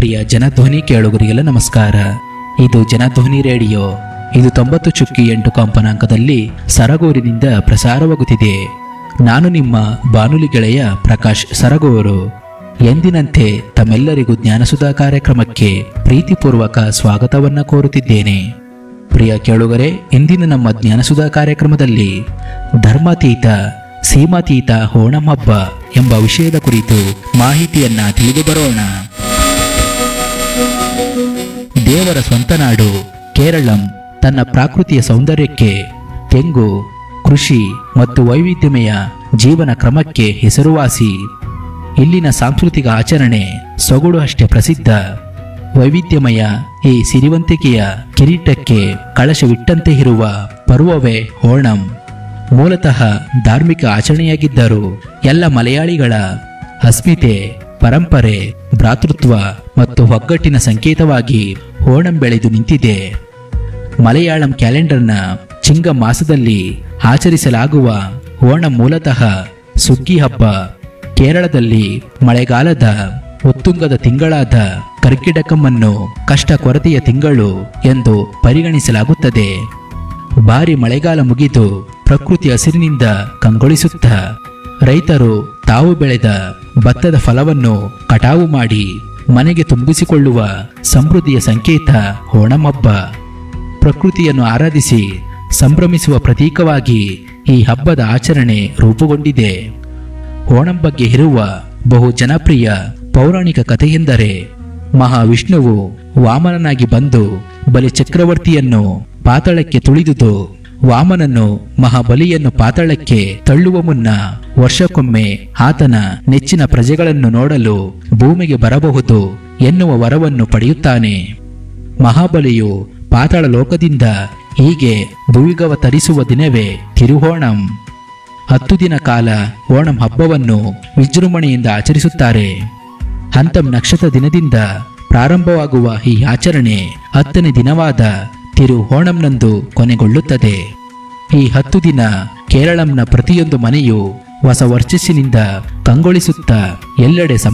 ಪ್ರಿಯ ಜನಧ್ವನಿ ಕೇಳುಗರಿಗೆಲ್ಲ ನಮಸ್ಕಾರ ಇದು ಜನಧ್ವನಿ ರೇಡಿಯೋ ಇದು ತೊಂಬತ್ತು ಚುಕ್ಕಿ ಎಂಟು ಕಂಪನಾಂಕದಲ್ಲಿ ಸರಗೂರಿನಿಂದ ಪ್ರಸಾರವಾಗುತ್ತಿದೆ ನಾನು ನಿಮ್ಮ ಬಾನುಲಿ ಗೆಳೆಯ ಪ್ರಕಾಶ್ ಸರಗೂರು ಎಂದಿನಂತೆ ತಮ್ಮೆಲ್ಲರಿಗೂ ಜ್ಞಾನಸುಧಾ ಕಾರ್ಯಕ್ರಮಕ್ಕೆ ಪ್ರೀತಿಪೂರ್ವಕ ಸ್ವಾಗತವನ್ನ ಕೋರುತ್ತಿದ್ದೇನೆ ಪ್ರಿಯ ಕೇಳುಗರೆ ಇಂದಿನ ನಮ್ಮ ಜ್ಞಾನಸುಧಾ ಕಾರ್ಯಕ್ರಮದಲ್ಲಿ ಧರ್ಮಾತೀತ ಸೀಮಾತೀತ ಓಣಂ ಹಬ್ಬ ಎಂಬ ವಿಷಯದ ಕುರಿತು ಮಾಹಿತಿಯನ್ನ ತಿಳಿದು ಬರೋಣ ದೇವರ ಸ್ವಂತ ನಾಡು ಕೇರಳಂ ತನ್ನ ಪ್ರಾಕೃತಿಯ ಸೌಂದರ್ಯಕ್ಕೆ ತೆಂಗು ಕೃಷಿ ಮತ್ತು ವೈವಿಧ್ಯಮಯ ಜೀವನ ಕ್ರಮಕ್ಕೆ ಹೆಸರುವಾಸಿ ಇಲ್ಲಿನ ಸಾಂಸ್ಕೃತಿಕ ಆಚರಣೆ ಸೊಗಡು ಅಷ್ಟೇ ಪ್ರಸಿದ್ಧ ವೈವಿಧ್ಯಮಯ ಈ ಸಿರಿವಂತಿಕೆಯ ಕಿರೀಟಕ್ಕೆ ಕಳಶವಿಟ್ಟಂತೆ ಇರುವ ಪರ್ವವೇ ಓಣಂ ಮೂಲತಃ ಧಾರ್ಮಿಕ ಆಚರಣೆಯಾಗಿದ್ದರೂ ಎಲ್ಲ ಮಲಯಾಳಿಗಳ ಅಸ್ಮಿತೆ ಪರಂಪರೆ ಭ್ರಾತೃತ್ವ ಮತ್ತು ಒಗ್ಗಟ್ಟಿನ ಸಂಕೇತವಾಗಿ ಓಣಂ ಬೆಳೆದು ನಿಂತಿದೆ ಮಲಯಾಳಂ ಕ್ಯಾಲೆಂಡರ್ನ ಚಿಂಗ ಮಾಸದಲ್ಲಿ ಆಚರಿಸಲಾಗುವ ಓಣಂ ಮೂಲತಃ ಸುಗ್ಗಿ ಹಬ್ಬ ಕೇರಳದಲ್ಲಿ ಮಳೆಗಾಲದ ಉತ್ತುಂಗದ ತಿಂಗಳಾದ ಕರ್ಕಿಟಕಮ್ಮನ್ನು ಕಷ್ಟ ಕೊರತೆಯ ತಿಂಗಳು ಎಂದು ಪರಿಗಣಿಸಲಾಗುತ್ತದೆ ಭಾರಿ ಮಳೆಗಾಲ ಮುಗಿದು ಪ್ರಕೃತಿ ಹಸಿರಿನಿಂದ ಕಂಗೊಳಿಸುತ್ತಾ ರೈತರು ತಾವು ಬೆಳೆದ ಭತ್ತದ ಫಲವನ್ನು ಕಟಾವು ಮಾಡಿ ಮನೆಗೆ ತುಂಬಿಸಿಕೊಳ್ಳುವ ಸಮೃದ್ಧಿಯ ಸಂಕೇತ ಓಣಂ ಹಬ್ಬ ಪ್ರಕೃತಿಯನ್ನು ಆರಾಧಿಸಿ ಸಂಭ್ರಮಿಸುವ ಪ್ರತೀಕವಾಗಿ ಈ ಹಬ್ಬದ ಆಚರಣೆ ರೂಪುಗೊಂಡಿದೆ ಓಣಂ ಬಗ್ಗೆ ಇರುವ ಬಹು ಜನಪ್ರಿಯ ಪೌರಾಣಿಕ ಕಥೆಯೆಂದರೆ ಮಹಾವಿಷ್ಣುವು ವಾಮನನಾಗಿ ಬಂದು ಬಲಿ ಚಕ್ರವರ್ತಿಯನ್ನು ಪಾತಾಳಕ್ಕೆ ತುಳಿದುದು ವಾಮನನು ಮಹಾಬಲಿಯನ್ನು ಪಾತಾಳಕ್ಕೆ ತಳ್ಳುವ ಮುನ್ನ ವರ್ಷಕ್ಕೊಮ್ಮೆ ಆತನ ನೆಚ್ಚಿನ ಪ್ರಜೆಗಳನ್ನು ನೋಡಲು ಭೂಮಿಗೆ ಬರಬಹುದು ಎನ್ನುವ ವರವನ್ನು ಪಡೆಯುತ್ತಾನೆ ಮಹಾಬಲಿಯು ಪಾತಾಳ ಲೋಕದಿಂದ ಹೀಗೆ ಭುವಿಗವತರಿಸುವ ದಿನವೇ ತಿರುಹೋಣಂ ಹತ್ತು ದಿನ ಕಾಲ ಓಣಂ ಹಬ್ಬವನ್ನು ವಿಜೃಂಭಣೆಯಿಂದ ಆಚರಿಸುತ್ತಾರೆ ಹಂತಂ ನಕ್ಷತ್ರ ದಿನದಿಂದ ಪ್ರಾರಂಭವಾಗುವ ಈ ಆಚರಣೆ ಹತ್ತನೇ ದಿನವಾದ ತಿರು ಓಣಂನಂದು ಕೊನೆಗೊಳ್ಳುತ್ತದೆ ಈ ಹತ್ತು ದಿನ ಕೇರಳಂನ ಪ್ರತಿಯೊಂದು ಮನೆಯು ಹೊಸ ವರ್ಚಸ್ಸಿನಿಂದ ಕಂಗೊಳಿಸುತ್ತಾ ಎಲ್ಲೆಡೆ